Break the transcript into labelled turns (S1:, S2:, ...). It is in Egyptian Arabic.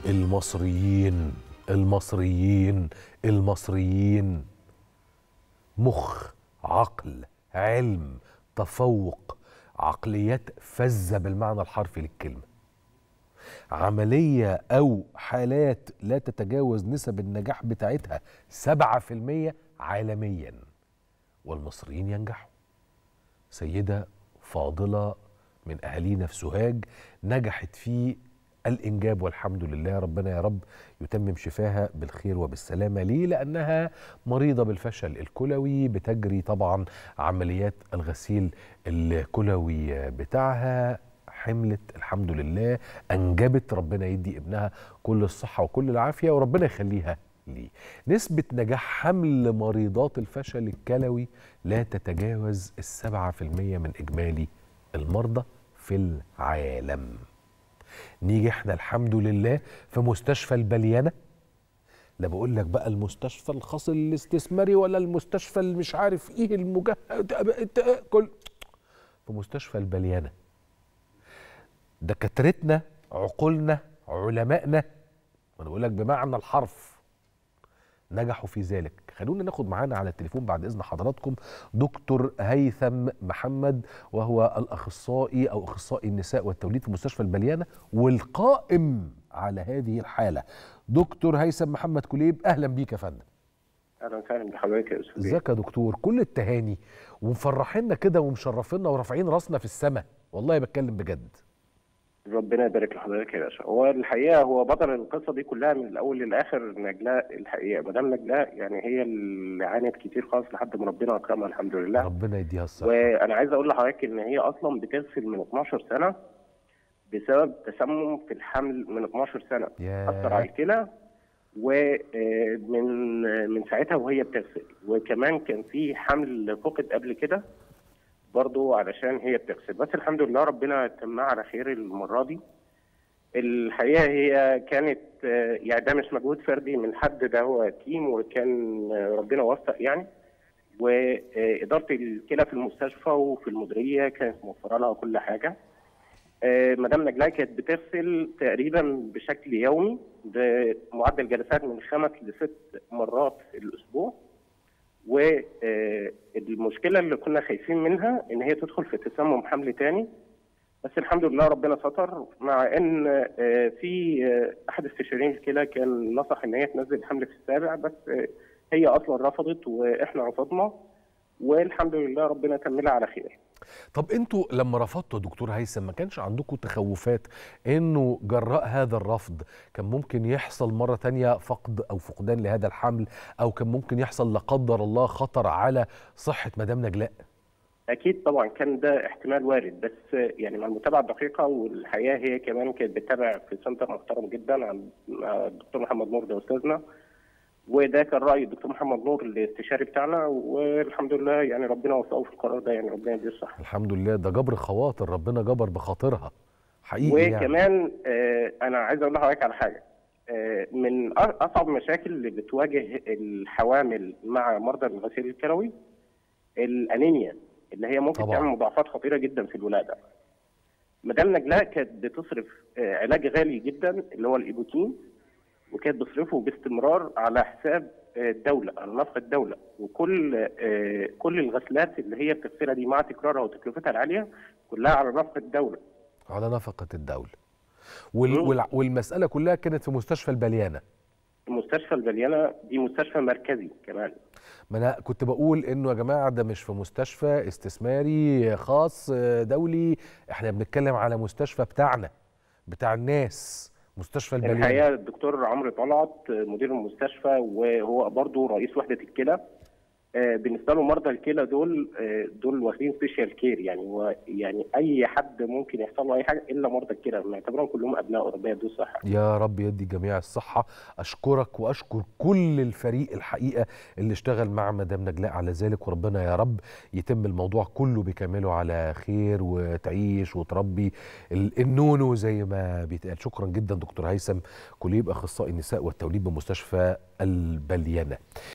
S1: المصريين المصريين المصريين مخ عقل علم تفوق عقليات فذة بالمعنى الحرفي للكلمة عملية أو حالات لا تتجاوز نسب النجاح بتاعتها 7% عالميا والمصريين ينجحوا سيدة فاضلة من أهالينا في سوهاج نجحت في الإنجاب والحمد لله ربنا يا رب يتمم شفاها بالخير وبالسلامة ليه؟ لأنها مريضة بالفشل الكلوي بتجري طبعا عمليات الغسيل الكلوي بتاعها حملت الحمد لله أنجبت ربنا يدي ابنها كل الصحة وكل العافية وربنا يخليها ليه نسبة نجاح حمل مريضات الفشل الكلوي لا تتجاوز السبعة في المية من إجمالي المرضى في العالم نيجي احنا الحمد لله في مستشفى البليانة لا بقول لك بقى المستشفى الخاص الاستثماري ولا المستشفى اللي مش عارف ايه المجهد كل في مستشفى البليانة دكاترتنا عقولنا علمائنا وانا بقول لك بمعنى الحرف نجحوا في ذلك خلونا ناخد معانا على التليفون بعد اذن حضراتكم دكتور هيثم محمد وهو الاخصائي او اخصائي النساء والتوليد في مستشفى البليانه والقائم على هذه الحاله دكتور هيثم محمد كليب اهلا بيك يا فندم
S2: اهلا وسهلا بحضرتك يا استاذ
S1: ازيك يا دكتور كل التهاني ومفرحينا كده ومشرفينا ورافعين راسنا في السماء والله بتكلم بجد
S2: ربنا يبارك لحضرتك يا باشا هو الحقيقه هو بطل القصه دي كلها من الاول للاخر نجلاء الحقيقه مدام نجلاء يعني هي اللي عانت كتير خالص لحد ما ربنا اكرمها الحمد لله
S1: ربنا يديها الصحه
S2: وانا عايز اقول لحضرتك ان هي اصلا بتغسل من 12 سنه بسبب تسمم في الحمل من 12 سنه
S1: ياه.
S2: اثر على الكلى ومن من ساعتها وهي بتغسل وكمان كان في حمل فقد قبل كده برضو علشان هي بتغسل بس الحمد لله ربنا تمها على خير المرة دي الحقيقة هي كانت آه، يعني ده مش مجهود فردي من حد ده هو تيم وكان آه، ربنا وفق يعني وإدارة الكلى في المستشفى وفي المديرية كانت موفرة لها كل حاجة آه، مدام نجلاء كانت بتغسل تقريبا بشكل يومي بمعدل جلسات من خمس لست مرات في الأسبوع والمشكله اللي كنا خايفين منها ان هي تدخل في تسمم حمل تاني بس الحمد لله ربنا ستر مع ان آه، في آه، احد استشاريين الكلى كان نصح ان هي تنزل الحمل في السابع بس آه، هي اصلا رفضت واحنا رفضنا والحمد لله ربنا كملها على خير
S1: طب انتوا لما رفضتوا يا دكتور هيثم ما كانش عندكم تخوفات انه جراء هذا الرفض كان ممكن يحصل مرة تانية فقد او فقدان لهذا الحمل او كان ممكن يحصل لا قدر الله خطر على صحة مدام نجلاء
S2: اكيد طبعا كان ده احتمال وارد بس يعني مع المتابعه الدقيقه والحقيقه هي كمان كانت بتتابع في سنتر محترم جدا عن مع الدكتور محمد نور ده استاذنا وده كان راي الدكتور محمد نور الاستشاري بتاعنا والحمد لله يعني ربنا وفقه في القرار ده يعني ربنا يديه الصحه
S1: الحمد لله ده جبر خواطر ربنا جبر بخاطرها حقيقي يعني
S2: وكمان آه انا عايز اقول لحضرتك على حاجه آه من أ- اصعب المشاكل اللي بتواجه الحوامل مع مرضى الغسيل الكلوي الانيميا اللي هي ممكن
S1: طبعاً.
S2: تعمل مضاعفات خطيره جدا في الولاده مدام نجلاء كانت بتصرف آه علاج غالي جدا اللي هو الايبوتين وكانت بتصرفه باستمرار على حساب آه، الدوله على نفقه الدوله وكل آه، كل الغسلات اللي هي بتغسلها دي مع تكرارها وتكلفتها العاليه كلها على نفقه الدوله
S1: على نفقة الدولة وال...
S2: مم.
S1: وال... والمسألة كلها كانت في مستشفى البليانة
S2: المستشفى البليانه دي مستشفى مركزي كمان
S1: ما انا كنت بقول انه يا جماعه ده مش في مستشفى استثماري خاص آه، دولي احنا بنتكلم على مستشفى بتاعنا بتاع الناس مستشفى البليانه
S2: الحقيقه الدكتور عمرو طلعت مدير المستشفى وهو برضه رئيس وحده الكلى آه، بالنسبه له مرضى الكلى دول آه، دول واخدين سبيشال كير يعني هو يعني اي حد ممكن يحصل له اي حاجه الا مرضى الكلى معتبرهم كلهم ابناء ربنا يديه الصحه
S1: يا رب يدي الجميع الصحة أشكرك وأشكر كل الفريق الحقيقة اللي اشتغل مع مدام نجلاء على ذلك وربنا يا رب يتم الموضوع كله بكامله على خير وتعيش وتربي ال- النونو زي ما بيتقال شكرا جدا دكتور هيثم كليب أخصائي النساء والتوليد بمستشفى البليانة